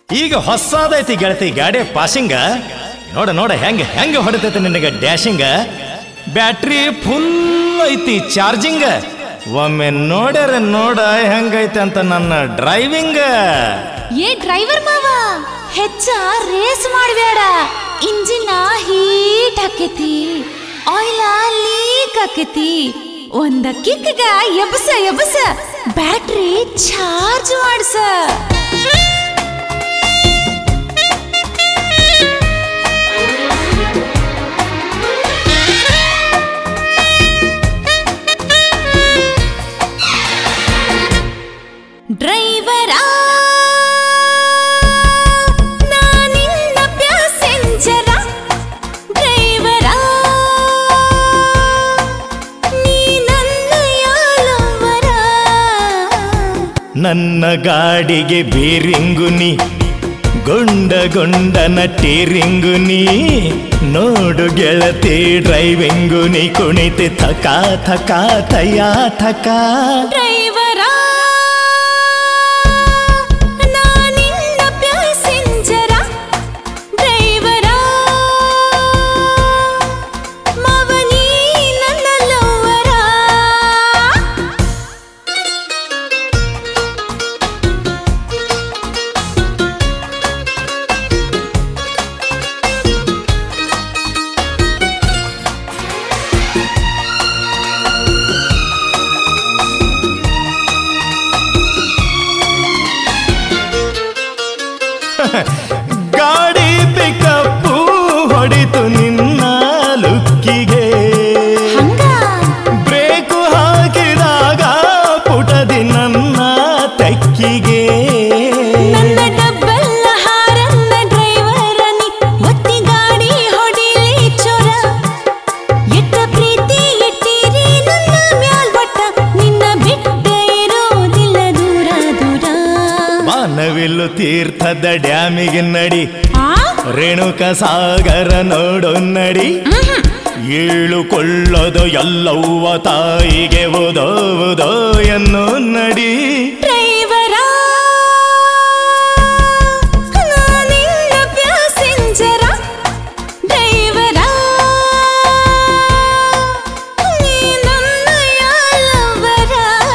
ಈಗ ಹೊಸದೈತಿ ಗೆಳತಿ ಗಾಡಿ ಪಾಸಿಂಗ ನೋಡ ನೋಡ ಹೆಂಗ ಹೆಂಗ ಹೊಡಿತೈತಿ ನಿನಗೆ ಡ್ಯಾಶಿಂಗ ಬ್ಯಾಟ್ರಿ ಫುಲ್ ಐತಿ ಚಾರ್ಜಿಂಗ್ ಒಮ್ಮೆ ನೋಡ್ಯಾರ ನೋಡ ಹೆಂಗೈತೆ ಅಂತ ನನ್ನ ಡ್ರೈವಿಂಗ್ ಏ ಡ್ರೈವರ್ ಮಾವ ಹೆಚ್ಚ ರೇಸ್ ಮಾಡಬೇಡ ಇಂಜಿನ್ ಹೀಟ್ ಹಾಕೈತಿ ಆಯಿಲ್ ಲೀಕ್ ಆಕೈತಿ ಒಂದ ಕಿಕ್ಗ ಎಬಸ ಎಬಸ ಬ್ಯಾಟ್ರಿ ಚಾರ್ಜ್ ಮಾಡ್ಸ ಡ್ರೈವರಾ ನಾನಿನ್ನ ಪ್ಯಾಸೆಂಜರ ಡ್ರೈವರಾ ನೀ ನನ್ನ ಯಾಲವರ ನನ್ನ ಗಾಡಿಗೆ ಬೀರಿಂಗುನಿ ಗೊಂಡ ಗೊಂಡನ ಟೀರಿಂಗು ನೀ ನೋಡು ಗೆಳತಿ ಡ್ರೈವಿಂಗು ನೀ ಕುಣಿತಿ ಥಕ ಥಕ ಥಯ ಥಕ ಡ್ರೈವರಾ ನಾನಿನ್ನ ಪ್ಯಾಸೆಂಜರ ಡ್ರೈವರಾ ಮವನಿ ನನ್ನ ಲವರ ಗಾಡಿ ಪಿಕಪ್ಪು ಹೊಡಿತು ನಿನ್ನ ಲುಕ್ಕಿಗೆ ಹಂಗ ಬ್ರೇಕು ಹಾಕಿದಾಗ ಪುಟದಿ ನನ್ನ ತೆಕ್ಕಿಗೆ ನನ್ನ ಡಬ್ಬಲ್ಲ ಹಾರನ್ನ ಡ್ರೈವರನಿ ಒತ್ತಿ ಗಾಡಿ ಹೊಡಿಲಿ ಚೊರ ಎಟ್ಟ ಪ್ರೀತಿ ಇಟ್ಟಿರಿ ನನ್ನ ಮ್ಯಾಲ್ ಒಟ್ಟ ನಿನ್ನ ಬಿಟ್ಟ ಇರೋದಿಲ್ಲ ದೂರ ದೂರ ಮಾನವಿಲ್ಲು ತೀರ್ಥದ ಡ್ಯಾಮಿಗೆ ನಡಿ ಆ ರೇಣುಕ ಸಾಗರ ನೋಡು ನಡಿ ಏಳುಕೊಳ್ಳೋದು ಎಲ್ಲವ್ವ ತಾಯಿಗೆ ಓದೋ ಓದೋ ಎನ್ನು ನಡಿ ಡ್ರೈವರ ನಾನಿನ್ನ ಪ್ಯಾಸೆಂಜರ ಡ್ರೈವರ ನೀ ನನ್ನ ಯಾಲವರ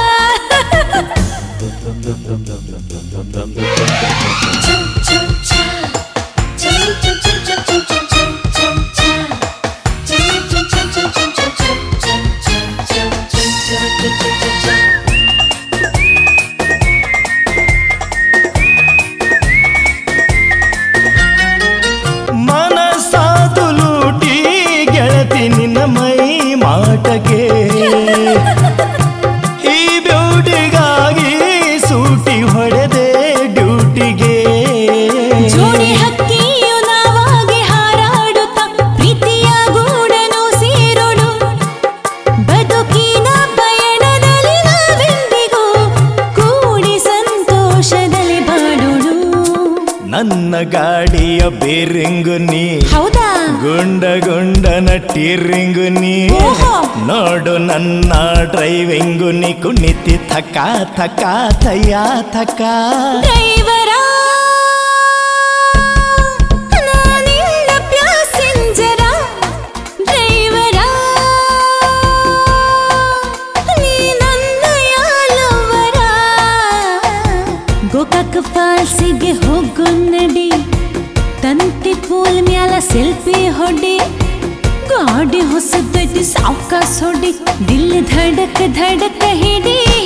ಮನಸಾದು ಲೂಟಿ ಗೆಳತಿ ನಿನ್ನ ಮೈ ಮಾಟಕ್ಕೆ ಈ ಬ್ಯೂಟಿಗಾಗಿ ಸೂಟಿ ಹೊಡೆದೆ ಡ್ಯೂಟಿಗೆ ಜೋಡಿ ಹಕ್ಕಿಯು ನಾವಾಗಿ ಹಾರಾಡುತ್ತ ಪ್ರೀತಿಯ ಗೂಡನು ಸೇರೋಡು ಬದುಕಿನ ಪಯಣದಲ್ಲಿ ನಾವೆಂದಿಗೂ ಕೂಡಿ ಸಂತೋಷದಲ್ಲಿ ಬಾಡೋಡು ನನ್ನ ಗಾಡಿಯ ಬೇರಿಂಗು ನೀ ಹೌದಾ ಗುಂಡ ಗುಂಡನ ಟೀರಿಂಗು ನೀ ಓಹೋ. ನೋಡು ನನ್ನ ಡ್ರೈವಿಂಗು ನೀ ಕುಣಿತಿ ಥಕ ಥಕ ಥಯ ಥಕ ಡ್ರೈವರ ನಾನಿನ್ನ ಪ್ಯಾಸೆಂಜರ ಡ್ರೈವರ ನೀ ನನ್ನ ಯಾಲವರ ಗೋಕಾಕ್ ಫಾಲ್ಸಿಗೆ ಹೋಗು ನಡಿ ತಂತಿ ಪೂಲ್ ಮ್ಯಾಲ ಸೆಲ್ಫಿ ಹೊಡಿ ಗಾಡಿ ಹೊಸದೈತಿ ಸಾವ್ಕಾಸ್ ಹೊಡಿ ದಿಲ್ ಧಡಕ್ ಧಡಕ್ ಹಿಡಿ